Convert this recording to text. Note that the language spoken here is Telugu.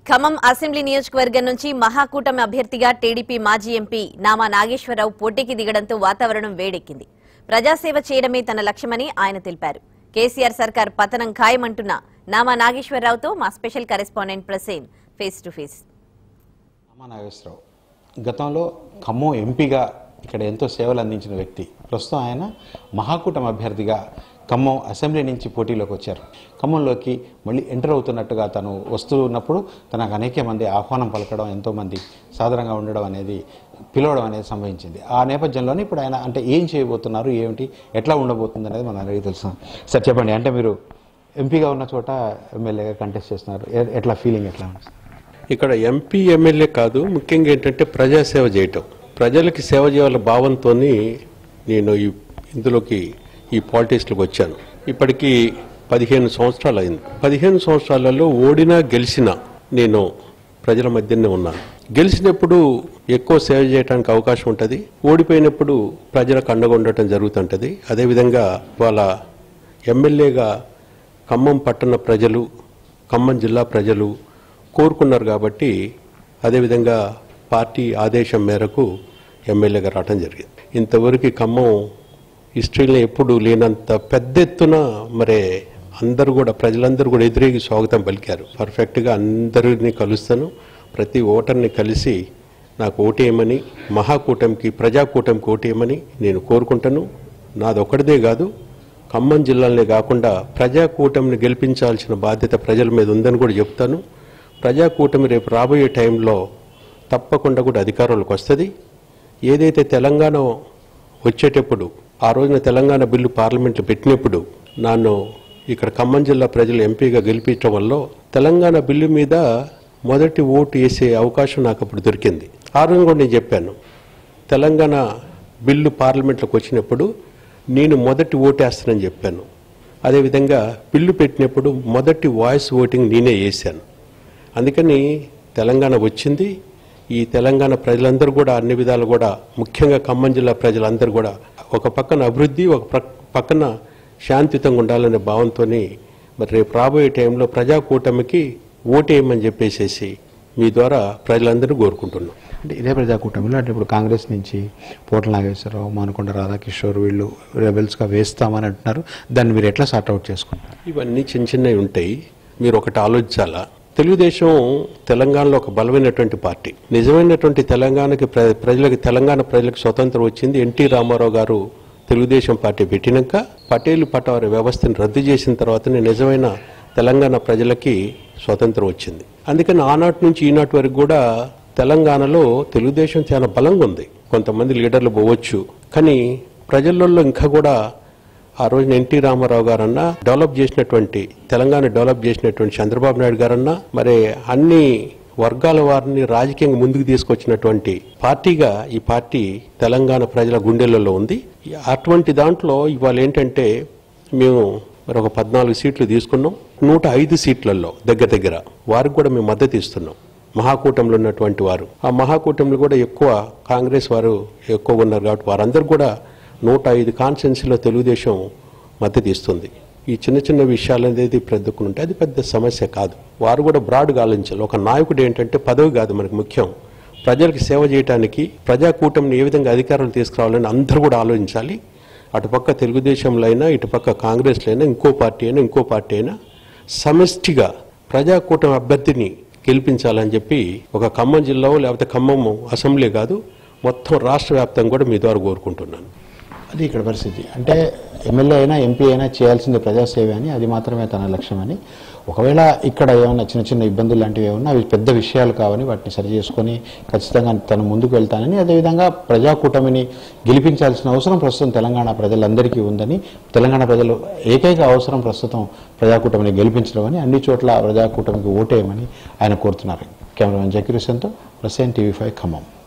ఖమ్మం అసెంబ్లీ నియోజకవర్గం నుంచి మహాకూటమి అభ్యర్థిగా టీడీపీ మాజీ ఎంపీ నామా నాగేశ్వరరావు పోటీకి దిగడంతో వాతావరణం వేడెక్కింది ప్రజాసేవ చేయడమే తన లక్ష్యమని ఆయన తెలిపారు కేసీఆర్ సర్కార్ పతనం ఖాయమంటున్న నామా నాగేశ్వరరావుతో మా special correspondent Prasen face to face Rama Nageswararao గతంలో ఖమ్మం ఎంపీగా ఇక్కడ ఎంతో సేవలు అందించిన వ్యక్తి ప్రస్తుతం ఆయన మహాకూటమి అభ్యర్థిగా ఖమ్మం అసెంబ్లీ నుంచి పోటీలోకి వచ్చారు ఖమ్మంలోకి మళ్ళీ ఎంటర్ అవుతున్నట్టుగా తను వస్తూ ఉన్నప్పుడు తనకు అనేక మంది ఆహ్వానం పలకడం ఎంతోమంది సాధారణంగా ఉండడం అనేది పిలవడం అనేది సంభవించింది ఆ నేపథ్యంలోనే ఇప్పుడు ఆయన అంటే ఏం చేయబోతున్నారు ఏమిటి ఎట్లా ఉండబోతుంది అనేది మన అందరికీ తెలుసు సార్ చెప్పండి అంటే మీరు ఎంపీగా ఉన్న చోట ఎమ్మెల్యేగా కంటెస్ట్ చేస్తున్నారు ఎ- ఎట్లా ఫీలింగ్ ఎట్లా ఉంది సార్? ఇక్కడ ఎంపీ ఎమ్మెల్యే కాదు ముఖ్యంగా ఏంటంటే ప్రజాసేవ చేయటం ప్రజలకి సేవ చేయాల భావంతో నేను ఈ ఇందులోకి ఈ పాలిటిక్స్లోకి వచ్చాను ఇప్పటికీ పదిహేను సంవత్సరాలు అయింది పదిహేను సంవత్సరాలలో ఓడినా గెలిచినా నేను ప్రజల మధ్యనే ఉన్నాను గెలిచినప్పుడు ఎక్కువ సేవ చేయడానికి అవకాశం ఉంటుంది ఓడిపోయినప్పుడు ప్రజలకు అండగా ఉండటం జరుగుతుంటుంది అదేవిధంగా వాళ్ళ ఎమ్మెల్యేగా ఖమ్మం పట్టణ ప్రజలు ఖమ్మం జిల్లా ప్రజలు కోరుకున్నారు కాబట్టి అదేవిధంగా పార్టీ ఆదేశం మేరకు ఎమ్మెల్యేగా రావడం జరిగింది ఇంతవరకు ఖమ్మం హిస్టరీలో ఎప్పుడు లేనంత పెద్ద ఎత్తున మరే అందరూ కూడా ప్రజలందరూ కూడా ఎదురేగి స్వాగతం పలికారు పర్ఫెక్ట్గా అందరినీ కలుస్తాను ప్రతి ఓటర్ని కలిసి నాకు ఓటేయమని మహాకూటమికి ప్రజాకూటమికి ఓటేయమని నేను కోరుకుంటాను నాదొక్కడిదే కాదు ఖమ్మం జిల్లాలనే కాకుండా ప్రజాకూటమిని గెలిపించాల్సిన బాధ్యత ప్రజల మీద ఉందని కూడా చెప్తాను ప్రజాకూటమి రేపు రాబోయే టైంలో తప్పకుండా కూడా అధికారంలోకి వస్తుంది ఏదైతే తెలంగాణ వచ్చేటప్పుడు ఆ రోజున తెలంగాణ బిల్లు పార్లమెంట్లో పెట్టినప్పుడు నన్ను ఇక్కడ ఖమ్మం జిల్లా ప్రజలు ఎంపీగా గెలిపించడం వల్ల తెలంగాణ బిల్లు మీద మొదటి ఓటు వేసే అవకాశం నాకు అప్పుడు దొరికింది ఆ రోజు కూడా నేను చెప్పాను తెలంగాణ బిల్లు పార్లమెంట్లోకి వచ్చినప్పుడు నేను మొదటి ఓటేస్తానని చెప్పాను అదేవిధంగా బిల్లు పెట్టినప్పుడు మొదటి వాయిస్ ఓటింగ్ నేనే వేశాను అందుకని తెలంగాణ వచ్చింది ఈ తెలంగాణ ప్రజలందరూ కూడా అన్ని విధాలు కూడా ముఖ్యంగా ఖమ్మం జిల్లా ప్రజలందరూ కూడా ఒక పక్కన అభివృద్ధి ఒక ప్రక్- పక్కన శాంతియుతంగా ఉండాలనే భావంతో మరి రేపు రాబోయే టైంలో ప్రజాకూటమికి ఓటేయమని చెప్పేసేసి మీ ద్వారా ప్రజలందరూ కోరుకుంటున్నాం అంటే ఇదే ప్రజాకూటమిలో అంటే ఇప్పుడు కాంగ్రెస్ నుంచి పోటల నాగేశ్వరరావు మానుకొండ రాధాకిషోర్ వీళ్ళు రెబెల్స్గా వేస్తామని అంటున్నారు దాన్ని మీరు ఎట్లా సార్ట్అవుట్ చేసుకుంటారు ఇవన్నీ చిన్న చిన్నవి ఉంటాయి మీరు ఒకటి ఆలోచించాలా తెలుగుదేశం తెలంగాణలో ఒక బలమైనటువంటి పార్టీ నిజమైనటువంటి తెలంగాణకి ప్ర- ప్రజలకి తెలంగాణ ప్రజలకు స్వతంత్రం వచ్చింది ఎన్టీ రామారావు గారు తెలుగుదేశం పార్టీ పెట్టినాక పటేలు పటవారి వ్యవస్థను రద్దు చేసిన తర్వాతనే నిజమైన తెలంగాణ ప్రజలకి స్వతంత్రం వచ్చింది అందుకని ఆనాటి నుంచి ఈనాటి వరకు కూడా తెలంగాణలో తెలుగుదేశం చాలా బలంగా ఉంది కొంతమంది లీడర్లు పోవచ్చు కానీ ప్రజలలో ఇంకా కూడా ఆ రోజున ఎన్టీ రామారావు గారన్నా డెవలప్ చేసినటువంటి తెలంగాణ డెవలప్ చేసినటువంటి చంద్రబాబు నాయుడు గారన్నా మరి అన్ని వర్గాల వారిని రాజకీయంగా ముందుకు తీసుకొచ్చినటువంటి పార్టీగా ఈ పార్టీ తెలంగాణ ప్రజల గుండెలలో ఉంది అటువంటి దాంట్లో ఇవాళ ఏంటంటే మేము మరి ఒక పద్నాలుగు సీట్లు తీసుకున్నాం నూట ఐదు సీట్లలో దగ్గర దగ్గర వారికి కూడా మేము మద్దతు ఇస్తున్నాం మహాకూటమిలో ఉన్నటువంటి వారు ఆ మహాకూటమిలో కూడా ఎక్కువ కాంగ్రెస్ వారు ఎక్కువ ఉన్నారు కాబట్టి వారందరూ కూడా నూట ఐదు కాన్స్టెన్సీలో తెలుగుదేశం మద్దతు ఇస్తుంది ఈ చిన్న చిన్న విషయాలు అనేది ప్రతి ఉంటే అది పెద్ద సమస్య కాదు వారు కూడా బ్రాడ్గా ఆలోచించాలి ఒక నాయకుడు ఏంటంటే పదవి కాదు మనకు ముఖ్యం ప్రజలకు సేవ చేయడానికి ప్రజాకూటమిని ఏ విధంగా అధికారాలు తీసుకురావాలని అందరూ కూడా ఆలోచించాలి అటుపక్క తెలుగుదేశంలో అయినా ఇటుపక్క కాంగ్రెస్లో అయినా ఇంకో పార్టీ అయినా ఇంకో పార్టీ అయినా సమష్టిగా ప్రజాకూటమి అభ్యర్థిని గెలిపించాలని చెప్పి ఒక ఖమ్మం జిల్లాలో లేకపోతే ఖమ్మం అసెంబ్లీ కాదు మొత్తం రాష్ట్ర వ్యాప్తంగా కూడా మీ ద్వారా కోరుకుంటున్నాను అది ఇక్కడ పరిస్థితి అంటే ఎమ్మెల్యే అయినా ఎంపీ అయినా చేయాల్సింది ప్రజాసేవ అని అది మాత్రమే తన లక్ష్యమని ఒకవేళ ఇక్కడ ఏమైనా చిన్న చిన్న ఇబ్బందులు లాంటివి ఏమన్నా అవి పెద్ద విషయాలు కావని వాటిని సరి చేసుకొని ఖచ్చితంగా తను ముందుకు వెళ్తానని అదేవిధంగా ప్రజాకూటమిని గెలిపించాల్సిన అవసరం ప్రస్తుతం తెలంగాణ ప్రజలందరికీ ఉందని తెలంగాణ ప్రజలు ఏకైక అవసరం ప్రస్తుతం ప్రజాకూటమిని గెలిపించడం అని అన్ని చోట్ల ప్రజాకూటమికి ఓటేయమని ఆయన కోరుతున్నారు కెమెరామెన్ జకీర్ హుసేన్తో ప్రసేన్ టీవీ ఫైవ్ ఖమ్మం